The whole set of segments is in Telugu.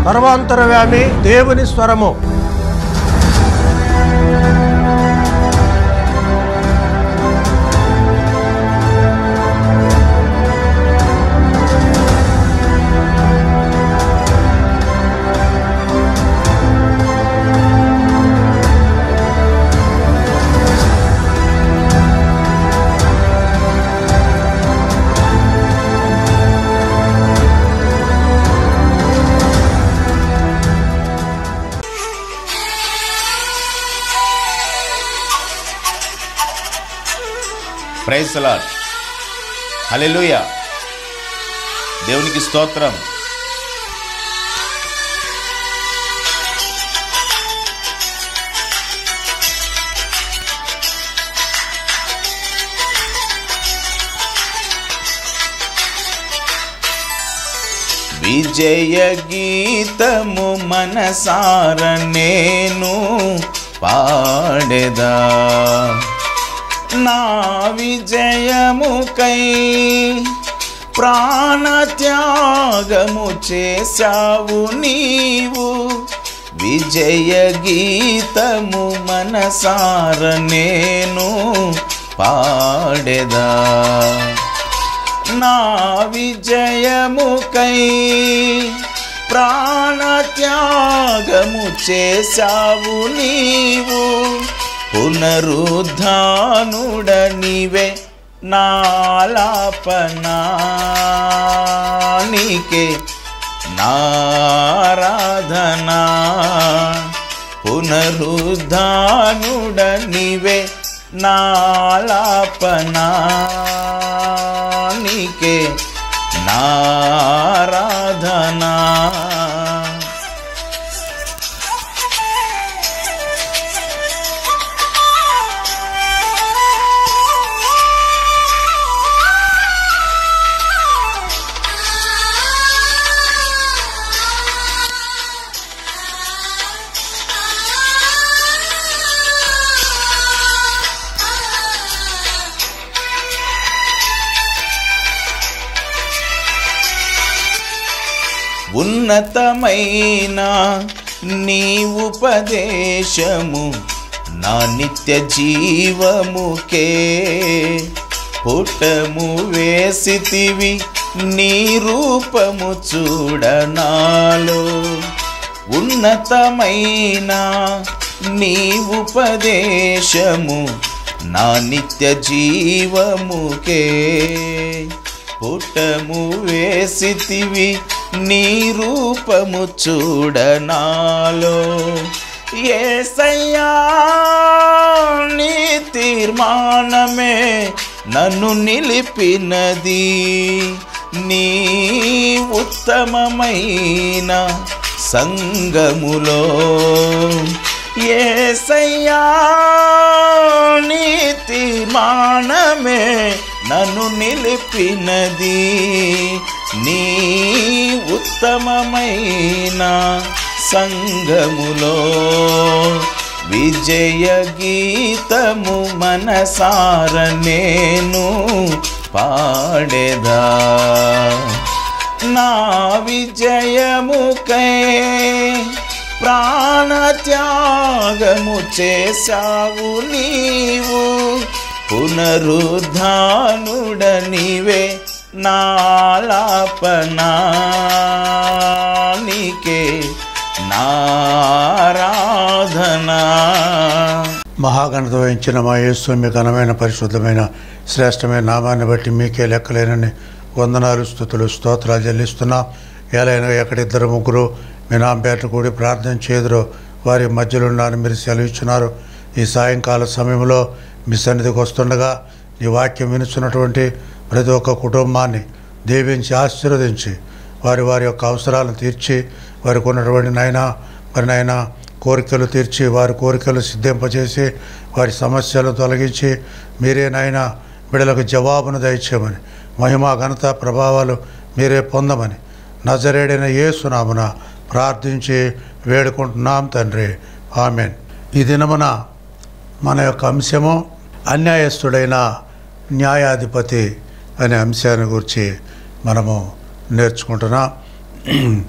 సర్వాంతరవ్యామి దేవుని స్వరము ప్రైజ్ లాడ్ హల్లెలూయా దేవునికి స్తోత్రం విజయ గీతము మనసార నేను పాడెదా నా విజయముకై ప్రాణత్యాగము చేశావు నీవు విజయ గీతము మనసార నేను పాడెదా నా విజయముకై ప్రాణత్యాగము చేశావు నీవు పునరుద్ధానుడ నీవే నాలాపనానికే నారాధనా పునరుద్ధానుడ నీవే నాలాపనానికే నారాధనా ఉన్నతమైన నీ ఉపదేశము నా నిత్య జీవముకే పుటము వేసితివి నీ రూపము చూడనాలో ఉన్నతమైన నీ ఉపదేశము నా నిత్య జీవముకే పుటము వేసితివి నీ రూపము చూడనాలో ఏసయ్యా నీ తీర్మానమే నన్ను నిలిపినది నీ ఉత్తమమైన సంగములో ఏసయ్యా నీ తీర్మానమే నన్ను నిలిపినది నీ ఉత్తమమైన సంగములో విజయ గీతము మనసార నేను పాడేదా నా విజయముకై ప్రాణత్యాగము చేశావు నీవు పునరుద్ధానుడ నీవే నాలాపనానికే నారాధనా మహాగణత వహించిన మా యేసు మీ ఘనమైన పరిశుద్ధమైన శ్రేష్టమైన నామాన్ని బట్టి మీకే లెక్కలేనని వందనాలు స్థుతులు స్తోత్రాలు చెల్లిస్తున్నా ఏలైనా ఎక్కడిద్దరు ముగ్గురు మీ నాంపేట కూడి ప్రార్థన చేదురు వారి మధ్యలో ఉన్నారని మీరు సెలవిచ్చున్నారు ఈ సాయంకాల సమయంలో మీ సన్నిధికి వస్తుండగా ఈ వాక్యం వినుచున్నటువంటి ప్రతి ఒక్క కుటుంబాన్ని దీవించి ఆశీర్వదించి వారి వారి యొక్క అవసరాలను తీర్చి వారికి ఉన్నటువంటి నాయన మరి నాయన కోరికలు తీర్చి వారి కోరికలు సిద్ధింపజేసి వారి సమస్యలు తొలగించి మీరే నాయన బిడలకు జవాబును దయచేయమని మహిమ ఘనత ప్రభావాలు మీరే పొందమని నజరేడైన యేసునామున ప్రార్థించి వేడుకుంటున్నాం తండ్రి ఆమెన్ ఈ దినమున మన యొక్క అంశము అన్యాయస్తుడైన న్యాయాధిపతి అనే అంశాన్ని గురించి మనము నేర్చుకుంటున్నాం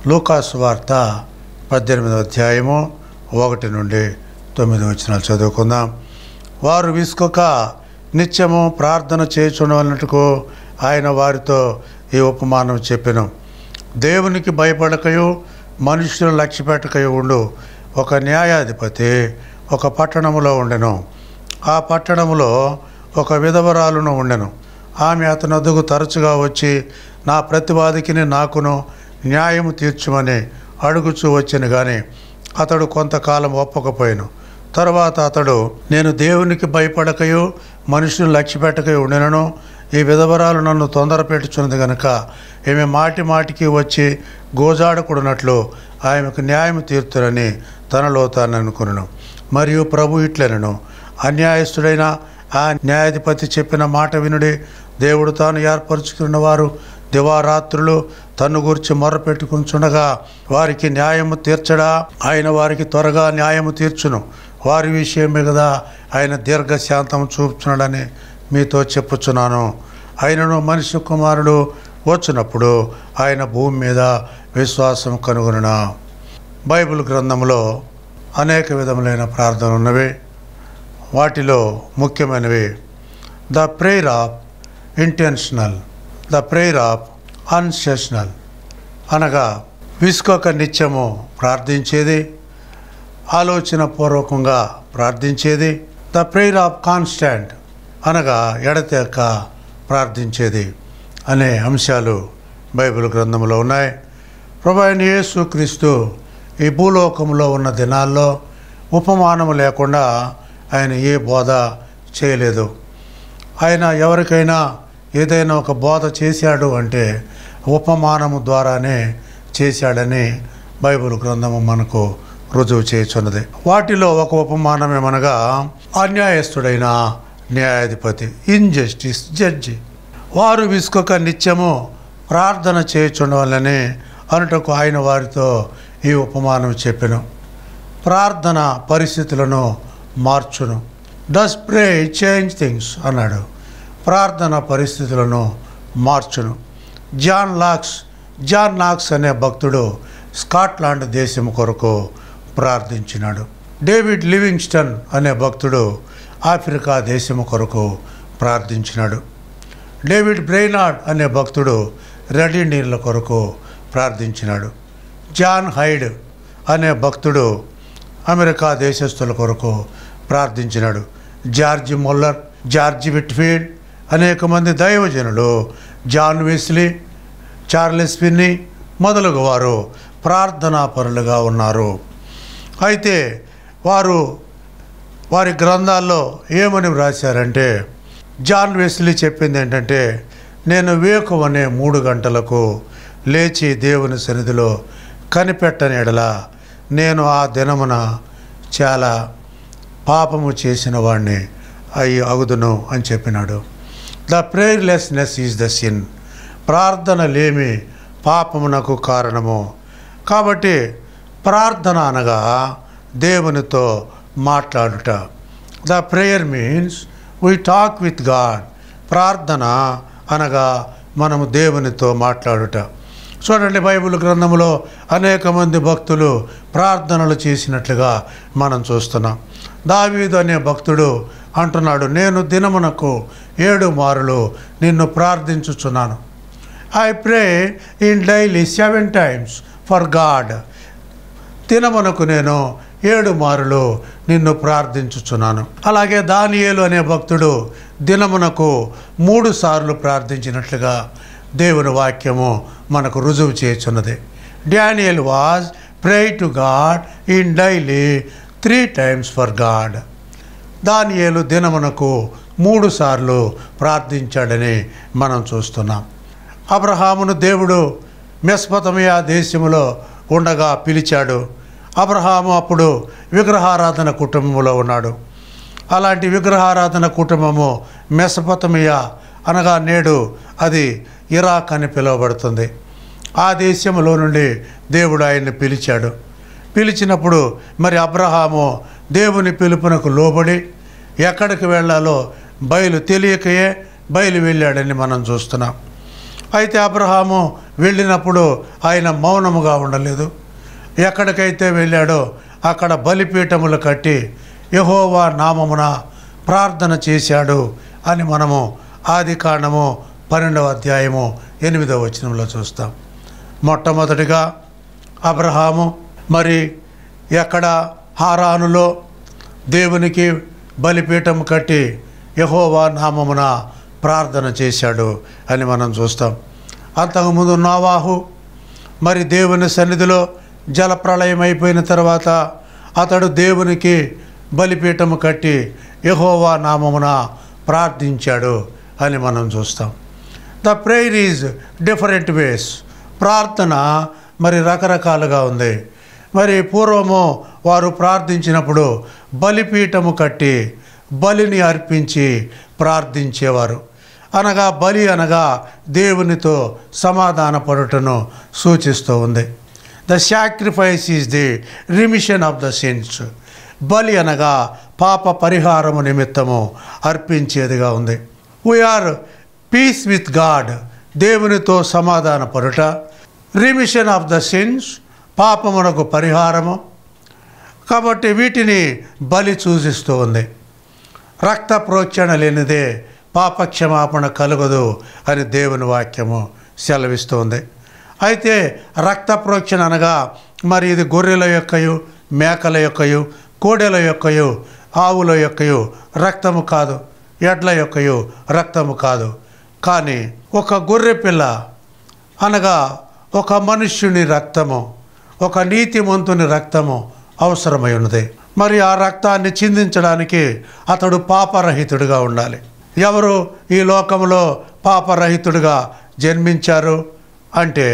లూకాసు వార్త పద్దెనిమిదవ అధ్యాయము ఒకటి నుండి తొమ్మిది వచనాలు చదువుకుందాం వారు విసుకొక నిత్యము ప్రార్థన చేయుచుండవన్నట్టుకు ఆయన వారితో ఈ ఉపమానం చెప్పెను దేవునికి భయపడకయు మనుషులు లక్ష్యపెట్టకయు ఉండు ఒక న్యాయాధిపతి ఒక పట్టణములో ఉండెను ఆ పట్టణములో ఒక విధవరాలును ఉండెను ఆమె అతని వద్దకు తరచుగా వచ్చి నా ప్రతివాదికిని నాకును న్యాయము తీర్చుమని అడుగుచూ వచ్చాను కానీ అతడు కొంతకాలం ఒప్పకపోయాను తరువాత అతడు నేను దేవునికి భయపడకయో మనుషులు లక్ష్యపెట్టకయో ఉండినను ఈ విధవరాలు నన్ను తొందర పెట్టుచున్నది గనుక ఈమె మాటి మాటికి వచ్చి గోజాడకుడునట్లు ఆమెకు న్యాయం తీర్తురని తనలో తాను అనుకున్నాను మరియు ప్రభు ఇట్లనను అన్యాయస్తుడైన ఆ న్యాయాధిపతి చెప్పిన మాట వినుడి దేవుడు తాను ఏర్పరచుకున్న వారు దివారాత్రులు తన్ను గురించి మొర్రపెట్టుకుంటుండగా వారికి న్యాయము తీర్చడా ఆయన వారికి త్వరగా న్యాయము తీర్చును వారి విషయమే కదా ఆయన దీర్ఘశాంతం చూపుచున్నాడని మీతో చెప్పుచున్నాను ఆయనను మనిషి కుమారుడు వచ్చినప్పుడు ఆయన భూమి మీద విశ్వాసం కనుగొన బైబిల్ గ్రంథంలో అనేక విధములైన ప్రార్థనలు ఉన్నవి వాటిలో ముఖ్యమైనవి the prayer of intentional the prayer of unceasing అనగా విసుకోక నిత్యము ప్రార్థించేది ఆలోచన పూర్వకంగా ప్రార్థించేది ద ప్రేయర్ ఆఫ్ కాన్స్టాంట్ అనగా ఎడతెక్క ప్రార్థించేది అనే అంశాలు బైబిల్ గ్రంథంలో ఉన్నాయి ప్రభాని యేసు క్రీస్తు ఈ భూలోకంలో ఉన్న దినాల్లో ఉపమానము లేకుండా ఆయన ఏ బోధ చేయలేదు ఆయన ఎవరికైనా ఏదైనా ఒక బోధ చేశాడు అంటే ఉపమానము ద్వారానే చేశాడని బైబిల్ గ్రంథము మనకు రుజువు చేయుచున్నది వాటిలో ఒక ఉపమానం ఏమనగా అన్యాయస్తుడైన న్యాయాధిపతి ఇన్జస్టిస్ జడ్జి వారు విసుకొక నిత్యము ప్రార్థన చేయుచుండవల్లని అనుటకు ఆయన వారితో ఈ ఉపమానం చెప్పెను ప్రార్థన పరిస్థితులను మార్చును డస్ ప్రే చేంజ్ థింగ్స్ అన్నాడు ప్రార్థన పరిస్థితులను మార్చును జాన్ లాక్స్ జాన్ లాక్స్ అనే భక్తుడు స్కాట్లాండ్ దేశం కొరకు ప్రార్థించినాడు డేవిడ్ లివింగ్స్టన్ అనే భక్తుడు ఆఫ్రికా దేశం కొరకు ప్రార్థించినాడు డేవిడ్ బ్రెయినార్డ్ అనే భక్తుడు రెడీ నీళ్ళ కొరకు ప్రార్థించినాడు జాన్ హైడ్ అనే భక్తుడు అమెరికా దేశస్థుల కొరకు ప్రార్థించినాడు జార్జి మొల్లర్ జార్జి విట్ఫీల్డ్ అనేక మంది దైవజనులు జాన్ వెస్లీ చార్లెస్ పిన్ని మొదలగు వారు ప్రార్థనా పరులుగా ఉన్నారు అయితే వారు వారి గ్రంథాల్లో ఏమని వ్రాశారంటే జాన్ వెస్లీ చెప్పింది ఏంటంటే నేను వేకువ అనే మూడు గంటలకు లేచి దేవుని సన్నిధిలో కనిపెట్టని ఎడల నేను ఆ దినమున చాలా పాపము చేసిన వాడిని అయి అగుదును అని చెప్పినాడు the prayerlessness is the sin ప్రార్థన లేమి పాపమునకు కారణము కాబట్టి ప్రార్థన అనగా దేవునితో మాట్లాడుట the prayer means we talk with God ప్రార్థన అనగా మనము దేవునితో మాట్లాడుట చూడండి బైబిల్ గ్రంథంలో అనేక మంది భక్తులు ప్రార్థనలు చేసినట్లుగా మనం చూస్తున్నాం దావీదు అనే భక్తుడు అంటున్నాడు నేను దినమునకు ఏడు మారులు నిన్ను ప్రార్థించుచున్నాను I pray in daily seven times for God దినమునకు నేను ఏడు మారులు నిన్ను ప్రార్థించుచున్నాను అలాగే దానియేలు అనే భక్తుడు దినమునకు మూడు సార్లు ప్రార్థించినట్లుగా దేవుని వాక్యము మనకు రుజువు చేయుచున్నది Daniel was pray to God in daily three times for God దానియేలు దినమునకు మూడు సార్లు ప్రార్థించాడని మనం చూస్తున్నాం అబ్రహామును దేవుడు మెస్పతమియా దేశములో ఉండగా పిలిచాడు అబ్రహాము అప్పుడు విగ్రహారాధన కుటుంబంలో ఉన్నాడు అలాంటి విగ్రహారాధన కుటుంబము మెసపతమియా అనగా నేడు అది ఇరాక్ అని పిలువబడుతుంది ఆ దేశంలో నుండి దేవుడు ఆయన్ని పిలిచాడు పిలిచినప్పుడు మరి అబ్రహాము దేవుని పిలుపునకు లోబడి ఎక్కడికి వెళ్ళాలో బయలు తెలియకయే బయలు వెళ్ళాడని మనం చూస్తున్నాం అయితే అబ్రహాము వెళ్ళినప్పుడు ఆయన మౌనముగా ఉండలేదు ఎక్కడికైతే వెళ్ళాడో అక్కడ బలిపీఠములు కట్టి యహోవా నామమున ప్రార్థన చేశాడు అని మనము ఆది కాండము పన్నెండవ అధ్యాయము ఎనిమిదవ వచనంలో చూస్తాం మొట్టమొదటిగా అబ్రహాము మరి ఎక్కడ హారానులో దేవునికి బలిపీఠం కట్టి యహోవా నామమున ప్రార్థన చేశాడు అని మనం చూస్తాం అంతకుముందు నోవాహు మరి దేవుని సన్నిధిలో జలప్రళయం అయిపోయిన తర్వాత అతడు దేవునికి బలిపీఠము కట్టి యహోవా నామమున ప్రార్థించాడు అని మనం చూస్తాం the prayer is different ways ప్రార్థన మరి రకరకాలుగా ఉంది మరి పూర్వము వారు ప్రార్థించినప్పుడు బలిపీఠము కట్టి బలిని అర్పించి ప్రార్థించేవారు అనగా బలి అనగా దేవునితో సమాధాన పడుటను సూచిస్తూ ఉంది the sacrifice is the remission of the sins బలి అనగా పాప పరిహారము నిమిత్తము అర్పించేదిగా ఉంది వీఆర్ పీస్ విత్ గాడ్ దేవునితో సమాధాన పడుట రిమిషన్ ఆఫ్ ద సిన్స్ పాపమునకు పరిహారము కాబట్టి వీటిని బలి సూచిస్తూ ఉంది రక్త ప్రోక్షణ లేనిదే పాపక్షమాపణ కలుగదు అని దేవుని వాక్యము సెలవిస్తుంది అయితే రక్త ప్రోక్షణ అనగా మరి ఇది గొర్రెల యొక్కయు మేకల యొక్కయు కోడెల యొక్కయు ఆవుల యొక్కయు రక్తము కాదు ఎడ్ల యొక్కయు రక్తము కాదు కానీ ఒక గొర్రె పిల్ల అనగా ఒక మనుష్యుని రక్తము ఒక నీతిమంతుని రక్తము అవసరమై ఉన్నది మరి ఆ రక్తాన్ని చిందించడానికి అతడు పాపరహితుడిగా ఉండాలి ఎవరు ఈ లోకంలో పాపరహితుడిగా జన్మించారు అంటే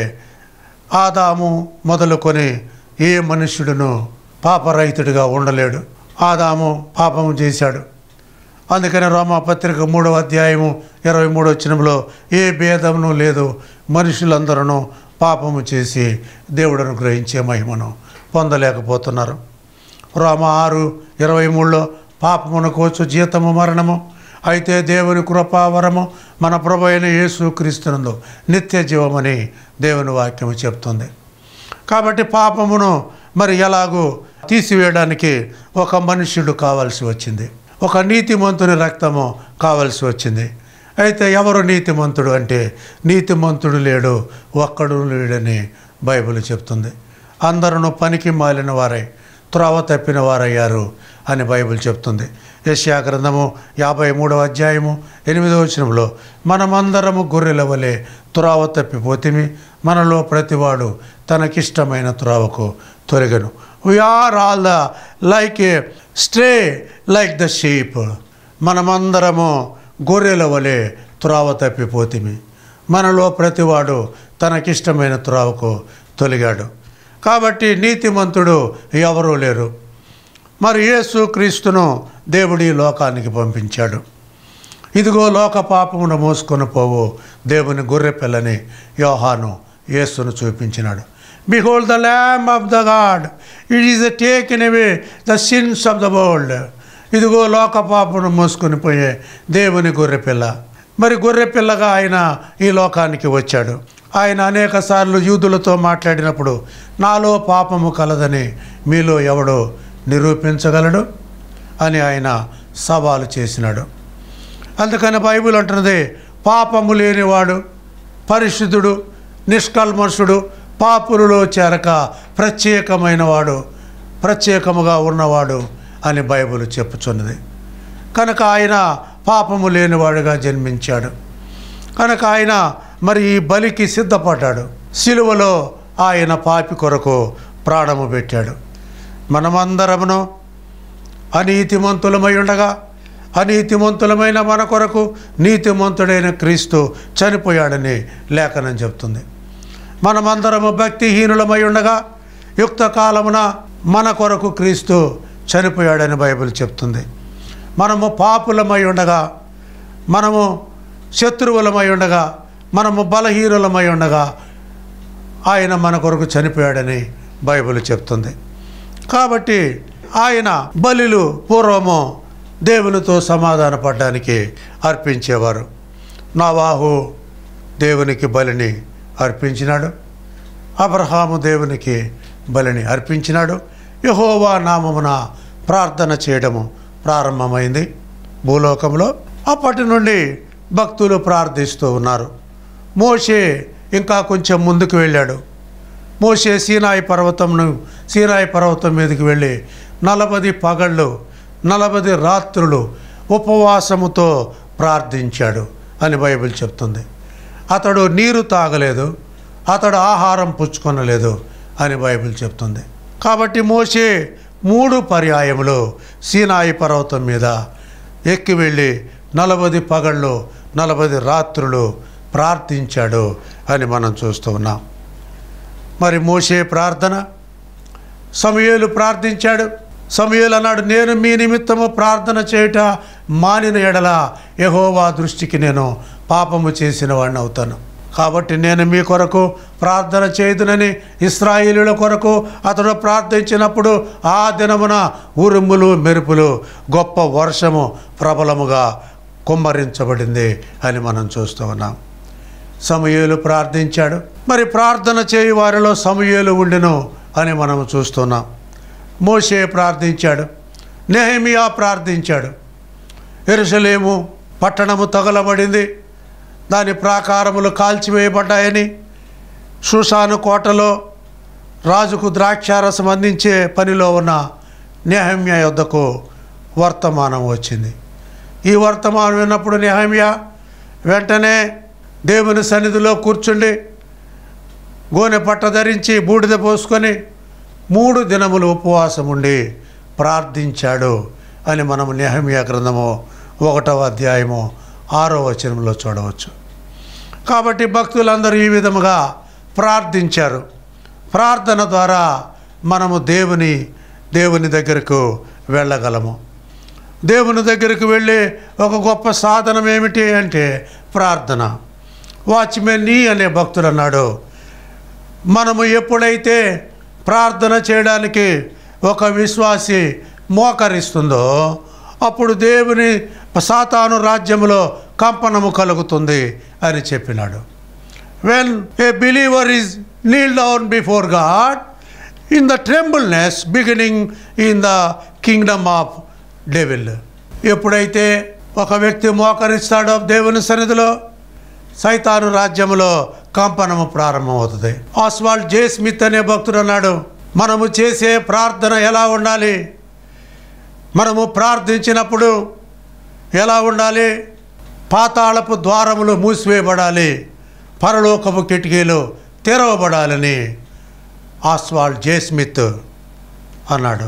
ఆదాము మొదలుకొని ఏ మనుష్యుడును పాపరహితుడిగా ఉండలేడు ఆదాము పాపము చేశాడు అందుకని రోమా పత్రిక మూడవ అధ్యాయము ఇరవై మూడో వచనంలో ఏ భేదమును లేదు మనుషులందరూ పాపము చేసి దేవుడను గ్రహించే మహిమను పొందలేకపోతున్నారు రోమ ఆరు ఇరవై మూడులో పాపమునకు వచ్చు జీతము మరణము అయితే దేవుని కృపావరము మన ప్రభు అయిన యేసు క్రీస్తునందు నిత్య జీవమని దేవుని వాక్యము చెప్తుంది కాబట్టి పాపమును మరి ఎలాగూ తీసివేయడానికి ఒక మనుష్యుడు కావాల్సి వచ్చింది ఒక నీతిమంతుని రక్తము కావాల్సి వచ్చింది అయితే ఎవరు నీతిమంతుడు అంటే నీతిమంతుడు లేడు ఒక్కడు లేడని బైబిల్ చెప్తుంది అందరూ పనికి మాలిన వారై త్రోవ తప్పిన వారయ్యారు అని బైబిల్ చెప్తుంది యశ్యా గ్రంథము యాభై మూడవ అధ్యాయము ఎనిమిదవ వచనంలో మనమందరము గొర్రెల వలె త్రోవ తప్పిపోతిమి మనలో ప్రతివాడు తనకిష్టమైన త్రోవకు తొలగను we are all the like a stray like the sheep మనమందరము గొర్రెల వలె త్రోవ తప్పిపోతిమి మనలో ప్రతివాడు తనకిష్టమైన త్రోవకు తొలిగాడు కాబట్టి నీతిమంతుడు ఎవరూ లేరు మరి యేసు క్రీస్తును దేవుడి లోకానికి పంపించాడు ఇదిగో లోక పాపమును మోసుకొని పోవు దేవుని గొర్రె పిల్లని యోహాను యేసును చూపించినాడు behold the lamb of the God it is the taken away the sins of the world ఇదిగో లోక పాపమును మోసుకొని పోయే దేవుని గొర్రె పిల్ల మరి గొర్రె పిల్లగా ఆయన ఈ లోకానికి వచ్చాడు ఆయన అనేక సార్లు యూదులతో మాట్లాడినప్పుడు నాలో పాపము కలదని మీలో ఎవడో నిరూపించగలడు అని ఆయన సవాలు చేసినాడు అందుకని బైబిల్ అంటున్నది పాపము లేనివాడు పరిశుద్ధుడు నిష్కల్మషుడు పాపులలో చేరక ప్రత్యేకమైన వాడు ప్రత్యేకముగా ఉన్నవాడు అని బైబిల్ చెప్పుచున్నది కనుక ఆయన పాపము లేనివాడుగా జన్మించాడు కనుక ఆయన మరి ఈ బలికి సిద్ధపడ్డాడు సిలువలో ఆయన పాపి కొరకు ప్రాణము పెట్టాడు మనమందరమును అనీతిమంతులమై ఉండగా అనీతిమంతులమైన మన కొరకు నీతిమంతుడైన క్రీస్తు చనిపోయాడని లేఖనం చెప్తుంది మనమందరము భక్తిహీనులమై ఉండగా యుక్త కాలమున మన కొరకు క్రీస్తు చనిపోయాడని బైబిల్ చెప్తుంది మనము పాపులమై ఉండగా మనము శత్రువులమై ఉండగా మనము బలహీనులమై ఉండగా ఆయన మన కొరకు చనిపోయాడని బైబిల్ చెప్తుంది కాబట్టి ఆయన బలిలు పూర్వము దేవునితో సమాధాన పడ్డానికి అర్పించేవారు నావాహు దేవునికి బలిని అర్పించినాడు అబ్రహాము దేవునికి బలిని అర్పించినాడు యహోవా నామమున ప్రార్థన చేయడము ప్రారంభమైంది భూలోకంలో అప్పటి నుండి భక్తులు ప్రార్థిస్తూ ఉన్నారు మోషే ఇంకా కొంచెం ముందుకు వెళ్ళాడు మోషే సీనాయి పర్వతంను సీనాయి పర్వతం మీదకి వెళ్ళి నలభది పగళ్ళు నలభది రాత్రులు ఉపవాసముతో ప్రార్థించాడు అని బైబిల్ చెప్తుంది అతడు నీరు తాగలేదు అతడు ఆహారం పుచ్చుకొనలేదు అని బైబిల్ చెప్తుంది కాబట్టి మోషే మూడు పర్యాయములు సీనాయి పర్వతం మీద ఎక్కి వెళ్ళి నలభది పగళ్ళు నలభది రాత్రులు ప్రార్థించాడు అని మనం చూస్తూ ఉన్నాం మరి మోషే ప్రార్థన సమయలు ప్రార్థించాడు సమయలు అన్నాడు నేను మీ నిమిత్తము ప్రార్థన చేయుట మానిన ఎడల యహోవా దృష్టికి నేను పాపము చేసిన వాడిని అవుతాను కాబట్టి నేను మీ కొరకు ప్రార్థన చేయుదునని ఇస్రాయిలుల కొరకు అతడు ప్రార్థించినప్పుడు ఆ దినమున ఉరుములు మెరుపులు గొప్ప వర్షము ప్రబలముగా కుమ్మరించబడింది అని మనం చూస్తూ ఉన్నాం సమూయేలు ప్రార్థించాడు మరి ప్రార్థన చేయు వారిలో సమూయేలు ఉండెను అని మనం చూస్తున్నాం మోషే ప్రార్థించాడు నెహమియా ప్రార్థించాడు ఎరుసలేము పట్టణము తగలబడింది దాని ప్రాకారములు కాల్చివేయబడ్డాయని షూషాను కోటలో రాజుకు ద్రాక్షారసం అందించే పనిలో ఉన్న నెహమ్య యొద్దకు వర్తమానం వచ్చింది ఈ వర్తమానం విన్నప్పుడు నెహమ్య వెంటనే దేవుని సన్నిధిలో కూర్చుండి గోనె పట్ట ధరించి బూడిద పోసుకొని మూడు దినములు ఉపవాసం ఉండి ప్రార్థించాడు అని మనం నెహమియా గ్రంథము ఒకటవ అధ్యాయము ఆరో వచనంలో చూడవచ్చు కాబట్టి భక్తులందరూ ఈ విధముగా ప్రార్థించారు ప్రార్థన ద్వారా మనము దేవుని దేవుని దగ్గరకు వెళ్ళగలము దేవుని దగ్గరికి వెళ్ళి ఒక గొప్ప సాధనం ఏమిటి అంటే ప్రార్థన వాచ్మెన్ నీ అనే భక్తుడు అన్నాడు మనము ఎప్పుడైతే ప్రార్థన చేయడానికి ఒక విశ్వాసి మోకరిస్తుందో అప్పుడు దేవుని సాతాను రాజ్యములో కంపనము కలుగుతుంది అని చెప్పినాడు when a believer is kneel down before God in the trembleness beginning in the kingdom of devil ఎప్పుడైతే ఒక వ్యక్తి మోకరిస్తాడో దేవుని సన్నిధిలో సైతాను రాజ్యములో కంపనము ప్రారంభమవుతుంది ఆస్వాల్డ్ జే స్మిత్ అనే భక్తుడు అన్నాడు మనము చేసే ప్రార్థన ఎలా ఉండాలి మనము ప్రార్థించినప్పుడు ఎలా ఉండాలి పాతాళపు ద్వారములు మూసివేయబడాలి పరలోకపు కిటికీలు తెరవబడాలని ఆస్వాల్డ్ జే స్మిత్ అన్నాడు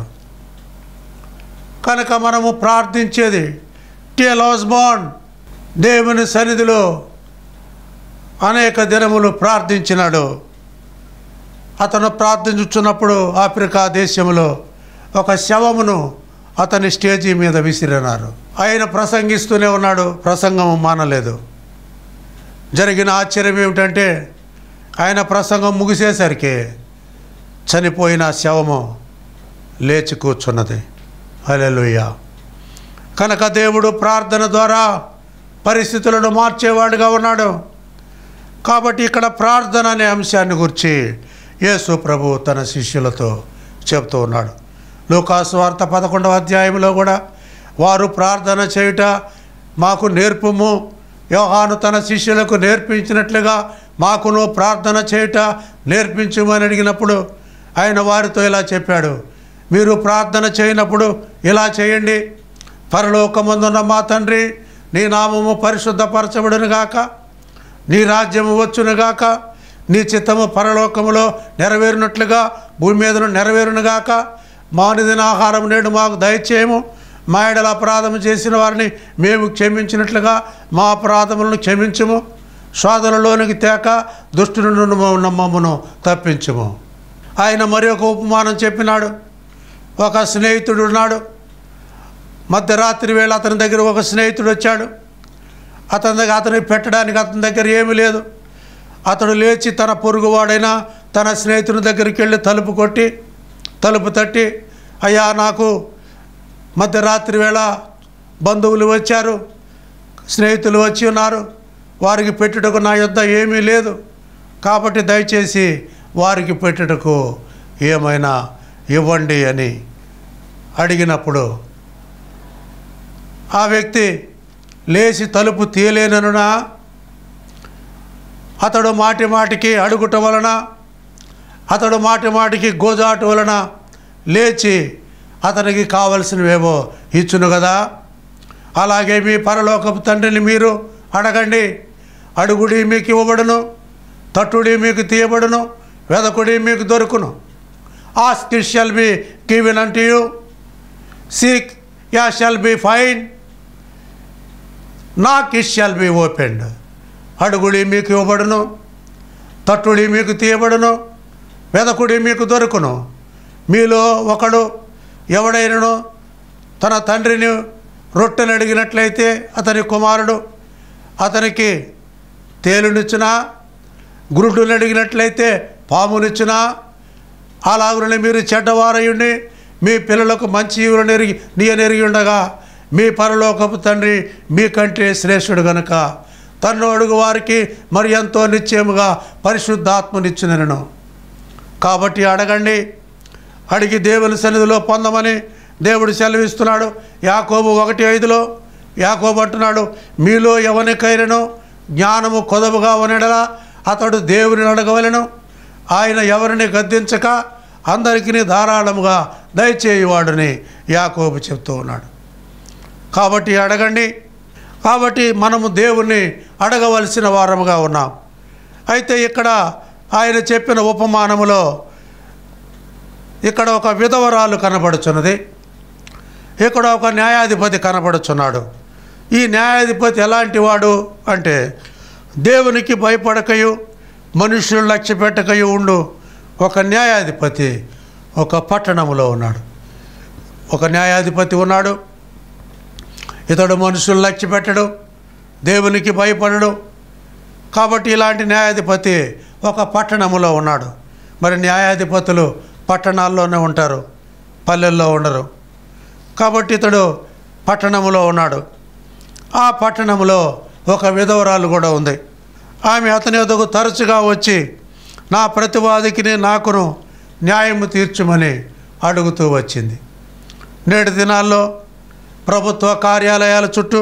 కనుక మనము ప్రార్థించేది టేలాస్ బాండ్ దేవుని సన్నిధిలో అనేక దినములు ప్రార్థించినాడు అతను ప్రార్థించుచున్నప్పుడు ఆఫ్రికా దేశంలో ఒక శవమును అతని స్టేజీ మీద విసిరినారు ఆయన ప్రసంగిస్తూనే ఉన్నాడు ప్రసంగం మానలేదు జరిగిన ఆశ్చర్యం ఏమిటంటే ఆయన ప్రసంగం ముగిసేసరికి చనిపోయిన శవము లేచి కూర్చున్నది హల్లెలూయ కనుక దేవుడు ప్రార్థన ద్వారా పరిస్థితులను మార్చేవాడుగా ఉన్నాడు కాబట్టి ఇక్కడ ప్రార్థన అనే అంశాన్ని గురించి యేసు ప్రభు తన శిష్యులతో చెప్తూ ఉన్నాడు లూకాసు వార్త పదకొండవ అధ్యాయంలో కూడా వారు ప్రార్థన చేయుట మాకు నేర్పుము యోహాను తన శిష్యులకు నేర్పించినట్లుగా మాకును ప్రార్థన చేయుట నేర్పించుమని అడిగినప్పుడు ఆయన వారితో ఇలా చెప్పాడు మీరు ప్రార్థన చేయనప్పుడు ఇలా చేయండి పరలోకమందున్న మా తండ్రి నీ నామము పరిశుద్ధపరచబడును గాక నీ రాజ్యము వచ్చునుగాక నీ చిత్తము పరలోకములో నెరవేరినట్లుగా భూమి మీదను నెరవేరునుగాక మానిదిన ఆహారం నేడు మాకు దయచేయము మా ఎడల అపరాధము చేసిన వారిని మేము క్షమించినట్లుగా మా అపరాధములను క్షమించుము శోధనలోనికి తేక దుష్టుని నుండి మమ్మను తప్పించుము ఆయన మరి ఒక ఉపమానం చెప్పినాడు ఒక స్నేహితుడు ఉన్నాడు మధ్యరాత్రి వేళ అతని దగ్గర ఒక స్నేహితుడు వచ్చాడు అతని దగ్గర అతనికి పెట్టడానికి అతని దగ్గర ఏమీ లేదు అతడు లేచి తన పొరుగువాడైన తన స్నేహితుని దగ్గరికి వెళ్ళి తలుపు కొట్టి తలుపు తట్టి అయ్యా నాకు మధ్యరాత్రి వేళ బంధువులు వచ్చారు స్నేహితులు వచ్చి ఉన్నారు వారికి పెట్టుటకు నా యొద్ద ఏమీ లేదు కాబట్టి దయచేసి వారికి పెట్టుటకు ఏమైనా ఇవ్వండి అని అడిగినప్పుడు ఆ వ్యక్తి లేచి తలుపు తీయలేననునా అతడు మాటి మాటికి అడుగుట వలన అతడు మాటి మాటికి గోజాట వలన లేచి అతనికి కావలసినవేవో ఇచ్చును కదా అలాగే మీ పరలోకపు తండ్రిని మీరు అడగండి అడుగుడి మీకు ఇవ్వబడును తట్టుడి మీకు తీయబడును వెదకుడి మీకు దొరుకును ask it shall be given unto you seek ya shall be fine knock it shall be opened అడుగుడి మీకు ఇవ్వబడును తట్టుడి మీకు తీయబడును వెదకుడి మీకు దొరుకును మీలో ఒకడు ఎవడైనను తన తండ్రిని రొట్టెను అడిగినట్లయితే అతని కుమారుడు అతనికి తేలునిచ్చునా గురుడుని అడిగినట్లయితే పామునిచ్చునా అలాగునే మీరు చెడ్డవారయుండి మీ పిల్లలకు మంచి ఈవులను ఎరిగి నీయనెరిగి ఉండగా మీ పరలోకపు తండ్రి మీకంటే శ్రేష్ఠుడు గనుక తన్ను అడుగు వారికి మరి ఎంతో నిశ్చయముగా పరిశుద్ధాత్మనిచ్చినను కాబట్టి అడగండి అడిగి దేవుని సన్నిధిలో పొందమని దేవుడు సెలవిస్తున్నాడు యాకోబు ఒకటి ఐదులో యాకోబు అంటున్నాడు మీలో ఎవరికైనను జ్ఞానము కొదవుగా ఉండలా అతడు దేవుని అడగవలను ఆయన ఎవరిని గద్దించక అందరికీ ధారాళముగా దయచేయువాడని యాకోబు చెప్తూ ఉన్నాడు కాబట్టి అడగండి కాబట్టి మనము దేవుణ్ణి అడగవలసిన వారముగా ఉన్నాం అయితే ఇక్కడ ఆయన చెప్పిన ఉపమానములో ఇక్కడ ఒక విధవరాలు కనబడుచున్నది ఇక్కడ ఒక న్యాయాధిపతి కనబడుచున్నాడు ఈ న్యాయాధిపతి ఎలాంటి వాడు అంటే దేవునికి భయపడకయు మనుషులు లక్ష్య పెట్టకయు ఉండు ఒక న్యాయాధిపతి ఒక పట్టణంలో ఉన్నాడు ఒక న్యాయాధిపతి ఉన్నాడు ఇతడు మనుషులు లక్ష్య పెట్టడు దేవునికి భయపడడు కాబట్టి ఇలాంటి న్యాయాధిపతి ఒక పట్టణములో ఉన్నాడు మరి న్యాయాధిపతులు పట్టణాల్లోనే ఉంటారు పల్లెల్లో ఉండరు కాబట్టి ఇతడు పట్టణములో ఉన్నాడు ఆ పట్టణంలో ఒక విధవరాలు కూడా ఉంది ఆమె అతని వద్దకు తరచుగా వచ్చి నా ప్రతివాదికి నాకును న్యాయము తీర్చమని అడుగుతూ వచ్చింది నేటి దినాల్లో ప్రభుత్వ కార్యాలయాల చుట్టూ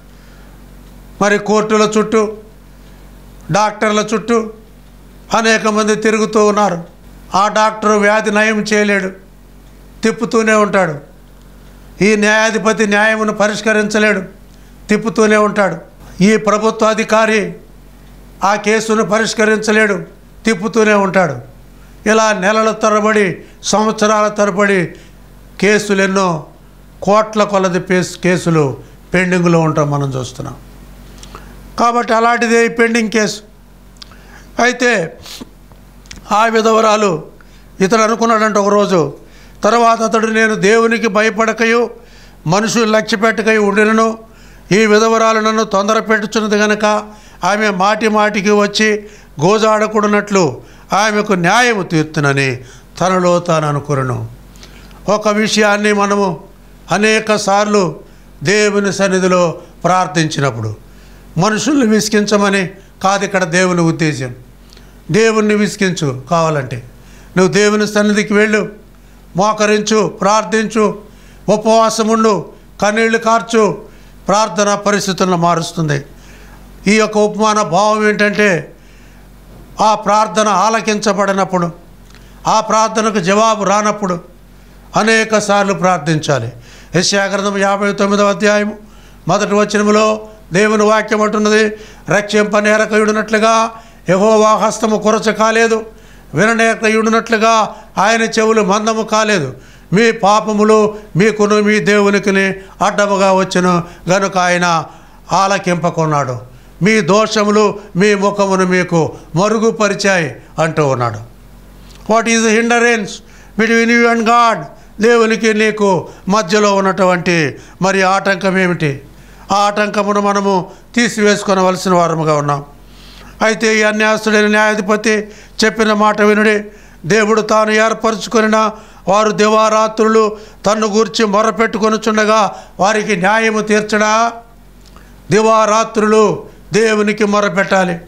మరి కోర్టుల చుట్టూ డాక్టర్ల చుట్టూ అనేక మంది తిరుగుతూ ఉన్నారు ఆ డాక్టర్ వ్యాధి నయం చేయలేడు తిప్పుతూనే ఉంటాడు ఈ న్యాయాధిపతి న్యాయమును పరిష్కరించలేడు తిప్పుతూనే ఉంటాడు ఈ ప్రభుత్వ అధికారి ఆ కేసును పరిష్కరించలేడు తిప్పుతూనే ఉంటాడు ఇలా నెలల తరబడి సంవత్సరాల తరబడి కేసులు ఎన్నో కోట్ల కొలది పేస్ కేసులు పెండింగ్లో ఉంటాం మనం చూస్తున్నాం కాబట్టి అలాంటిదే ఈ పెండింగ్ కేసు అయితే ఆ విధవరాలు ఇతడు అనుకున్నాడంట ఒకరోజు తర్వాత అతడు నేను దేవునికి భయపడకయు మనుషులు లక్ష్య పెట్టకయు ఉండినను ఈ విధవరాలు నన్ను తొందర పెట్టుచున్నది గనక ఆమె మాటి మాటికి వచ్చి గోజాడకూడనట్లు ఆమెకు న్యాయము తీర్చునని తనలో తాను అనుకురును ఒక విషయాన్ని మనము అనేక సార్లు దేవుని సన్నిధిలో ప్రార్థించినప్పుడు మనుషుల్ని విసిగించమని కాదు ఇక్కడ దేవుని ఉద్దేశం దేవుణ్ణి విసిగించు కావాలంటే నువ్వు దేవుని సన్నిధికి వెళ్ళు మోకరించు ప్రార్థించు ఉపవాసముండు కన్నీళ్లు కార్చు ప్రార్థన పరిస్థితులను మారుస్తుంది ఈ యొక్క ఉపమాన భావం ఏంటంటే ఆ ప్రార్థన ఆలకించబడినప్పుడు ఆ ప్రార్థనకు జవాబు రానప్పుడు అనేక సార్లు ప్రార్థించాలి యశాగ్రంథం యాభై తొమ్మిదవ అధ్యాయం మొదటి వచనములో దేవుని వాక్యం అంటున్నది రక్షింపనేరకయుడినట్లుగా యహోవా హస్తము కొరచ కాలేదు విననేరకయుడినట్లుగా ఆయన చెవులు మందము కాలేదు మీ పాపములు మీకును మీ దేవునికి అడ్డముగా వచ్చును గనుక ఆయన ఆలకింపకున్నాడు మీ దోషములు మీ ముఖమును మీకు మరుగుపరిచాయి అంటూ ఉన్నాడు what is hindrance between you and God దేవునికి నీకు మధ్యలో ఉన్నటువంటి మరి ఆటంకం ఏమిటి ఆ ఆటంకమును మనము తీసివేసుకొనవలసిన వారముగా ఉన్నాం అయితే ఈ అన్యాసుడైన న్యాయాధిపతి చెప్పిన మాట వినుడి దేవుడు తాను ఏర్పరచుకొనిన వారు దివారాత్రులు తన్ను గూర్చి మొరపెట్టుకొనుచుండగా వారికి న్యాయము తీర్చడా దివారాత్రులు దేవునికి మొరపెట్టాలి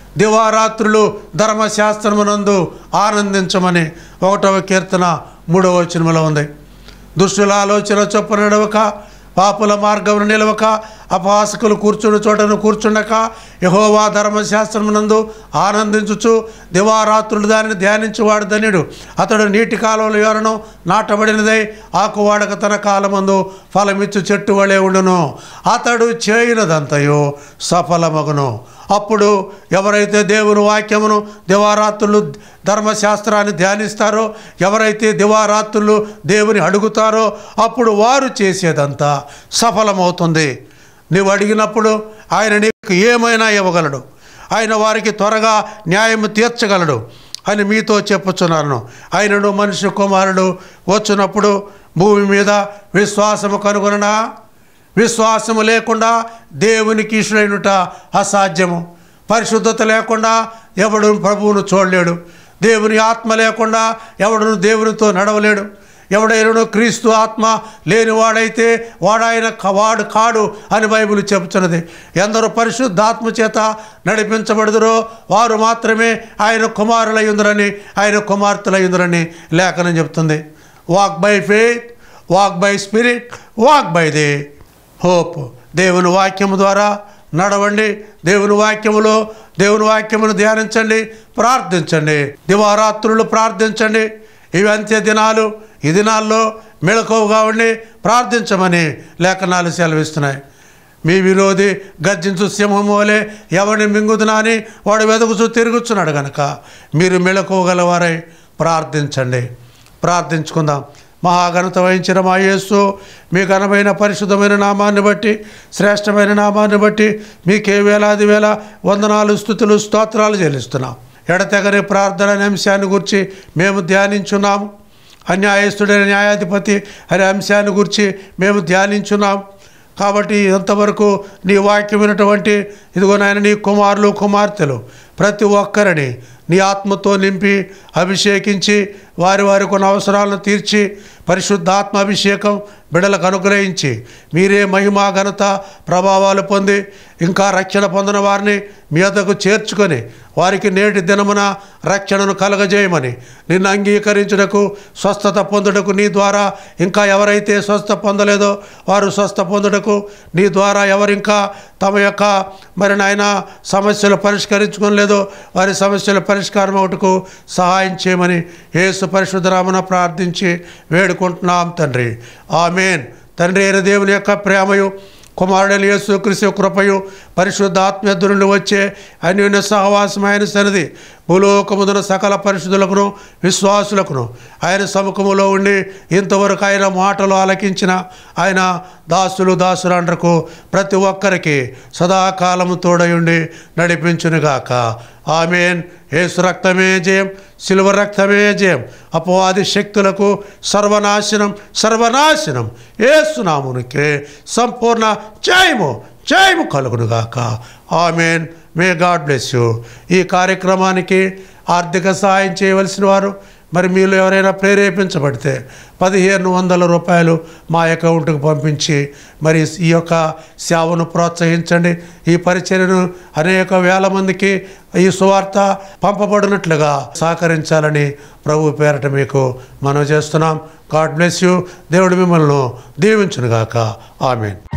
దివారాత్రులు ధర్మశాస్త్రమునందు ఆనందించమని ఒకటవ కీర్తన మూడవ వచనములో ఉంది దుష్టుల ఆలోచన చొప్పున నడవక పాపుల మార్గమును నిలవక అపహాసకులు కూర్చుని చోటను కూర్చుండక యహోవా ధర్మశాస్త్రమునందు ఆనందించుచు దివారాత్రులు దానిని ధ్యానించువాడు ధన్యుడు అతడు నీటి కాలువలు ఎవరను నాటబడినదై ఆకువాడక తన కాలమందు ఫలమిచ్చు చెట్టు వలె ఉండును అతడు చేయనదంతయు సఫలమగును అప్పుడు ఎవరైతే దేవుని వాక్యమును దివారాత్రులు ధర్మశాస్త్రాన్ని ధ్యానిస్తారో ఎవరైతే దివారాత్రులు దేవుని అడుగుతారో అప్పుడు వారు చేసేదంతా సఫలమవుతుంది నీవు అడిగినప్పుడు ఆయన నీకు ఏమైనా ఇవ్వగలడు ఆయన వారికి త్వరగా న్యాయం తీర్చగలడు అని మీతో చెప్పుచున్నాను ఆయనను మనిషి కుమారుడు వచ్చినప్పుడు భూమి మీద విశ్వాసము కనుగొననా విశ్వాసము లేకుండా దేవునికి ఇష్టమైనట అసాధ్యము పరిశుద్ధత లేకుండా ఎవడు ప్రభువును చూడలేడు దేవుని ఆత్మ లేకుండా ఎవడును దేవునితో నడవలేడు ఎవడైనను క్రీస్తు ఆత్మ లేనివాడైతే వాడాయన క- వాడు కాడు అని బైబిల్ చెబుతున్నది ఎందరో పరిశుద్ధాత్మ చేత నడిపించబడుదురో వారు మాత్రమే ఆయన కుమారులయ్యుందరని ఆయన కుమార్తెలయ్యుందరని లేఖనం చెప్తుంది walk by faith walk by spirit walk by the hope దేవుని వాక్యము ద్వారా నడవండి దేవుని వాక్యములో దేవుని వాక్యమును ధ్యానించండి ప్రార్థించండి దివారాత్రులు ప్రార్థించండి ఇవి అంత్య దినాలు ఈ దినాల్లో మెళకువగా ఉండి ప్రార్థించమని లేఖనాలు సెలవిస్తున్నాయి మీ విరోధి గర్జించు సింహం వలె ఎవరిని మింగుదునా అని వాడు వెతుకుచూ తిరుగుచున్నాడు గనక మీరు మెళకువగలవారై ప్రార్థించండి ప్రార్థించుకుందాం మహాఘనత వహించిన మా యేసు మీ ఘనమైన పరిశుద్ధమైన నామాన్ని బట్టి శ్రేష్టమైన నామాన్ని బట్టి మీకే వేలాది వేల వందనాలు స్థుతులు స్తోత్రాలు చెల్లిస్తున్నాం ఎడతెగని ప్రార్థన అనే అంశాన్ని గురించి మేము ధ్యానించున్నాము అన్యాయస్తుడైన న్యాయాధిపతి అనే అంశాన్ని గురించి మేము ధ్యానించున్నాం కాబట్టి ఇంతవరకు నీ వాక్యం వినటువంటి ఇదిగో నాయన నీ కుమారులు కుమార్తెలు ప్రతి ఒక్కరిని నీ ఆత్మతో నింపి అభిషేకించి వారి వారి కొన్ని అవసరాలను తీర్చి పరిశుద్ధాత్మ అభిషేకం బిడలకు అనుగ్రహించి మీరే మహిమా ఘనత ప్రభావాలు పొంది ఇంకా రక్షణ పొందిన వారిని మీ వద్దకు చేర్చుకొని వారికి నేటి దినమున రక్షణను కలగజేయమని నిన్ను అంగీకరించుటకు స్వస్థత పొందుటకు నీ ద్వారా ఇంకా ఎవరైతే స్వస్థ పొందలేదో వారు స్వస్థ పొందుటకు నీ ద్వారా ఎవరింకా తమ యొక్క మరి నాయన సమస్యలు పరిష్కరించుకోలేదో వారి సమస్యల పరిష్కారం ఒకటకు సహాయం చేయమని యేసు పరిశుద్ధరామన ప్రార్థించి వేడుకుంటున్నాం తండ్రి ఆమెన్ తండ్రి అయిన దేవుని యొక్క ప్రేమయు కుమారుడైన యేసు క్రీస్తు కృపయు పరిశుద్ధ ఆత్మీయత నుండి వచ్చే అన్యోన్య సహవాసమైన సన్నిధి భూలోకముదున సకల పరిశుద్ధులకును విశ్వాసులకును ఆయన సముఖములో ఉండి ఇంతవరకు ఆయన మాటలు ఆలకించిన ఆయన దాసులు దాసురాండ్రకు ప్రతి ఒక్కరికి సదాకాలము తోడయుండి నడిపించునుగాక ఆమెన్ ఏసు రక్తమే జయం శిలువ రక్తమే జయం అపవాది శక్తులకు సర్వనాశనం సర్వనాశనం ఏసునామునికే సంపూర్ణ జయము జయము కలుగునుగాక amen may God bless you ఈ కార్యక్రమానికి ఆర్థిక సహాయం చేయవలసిన వారు మరి మీలో ఎవరైనా ప్రేరేపించబడితే పదిహేను వందల రూపాయలు మా అకౌంట్కి పంపించి మరి ఈ యొక్క సేవను ప్రోత్సహించండి ఈ పరిచర్యను అనేక వేల మందికి ఈ సువార్త పంపబడినట్లుగా సహకరించాలని ప్రభు పేరట మీకు మనం చేస్తున్నాం గాడ్ బ్లెస్ యూ దేవుడు మిమ్మల్ని దీవించునుగాక ఆమెన్